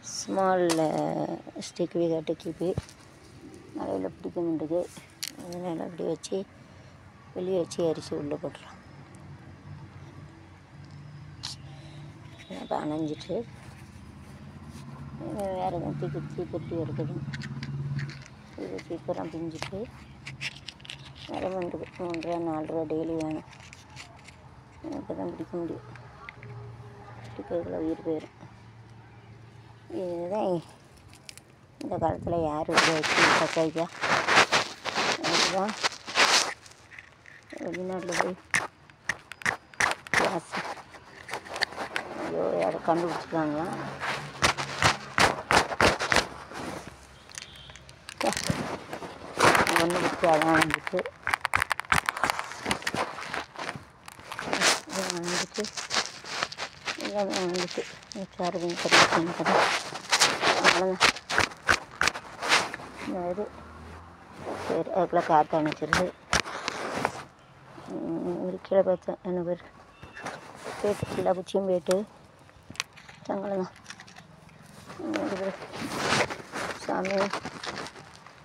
small stick வி கட்டு கீப்பி மழையில் பிடிக்க முடியுது அதனால் அப்படி வச்சு வெளியே வச்சு அரிசி உள்ளே போட்டுரும் இப்போ அணைஞ்சிட்டு வேறு எதுவும் தீக்கு தீப்பெட்டி இருக்குது இது தீப்பெல்லாம் பிஞ்சிட்டு வேறு வந்து மூணு ரூபா நாலு ரூபா டெய்லி வேணும் இப்போ தான் பிடிக்க முடியும் பிடிக்கிறதுல உயிர் போயிடும் இதுதான் இந்த காலத்தில் யார் உபயோகிச்சு கசாய்க்கா அதுதான் வெளிநாட்டில் போய் கேஸ் ஐயோ யாரை கண்டுபிடிச்சிருக்காங்களா ஒன்று பிடிச்சி அதான் வந்துட்டு இதான் வந்துட்டு இதான் வந்துட்டு சார்ஜிங் சர்வீசிங் கடை அவ்வளோதான் இந்த இது சரி அதுக்குள்ளே காற்று அணைச்சிருது ஒரு கீழே பார்த்தேன் என்ன பேர் போயிட்டு எல்லா பூச்சியும் போயிட்டு சங்கடம் தான் சாமி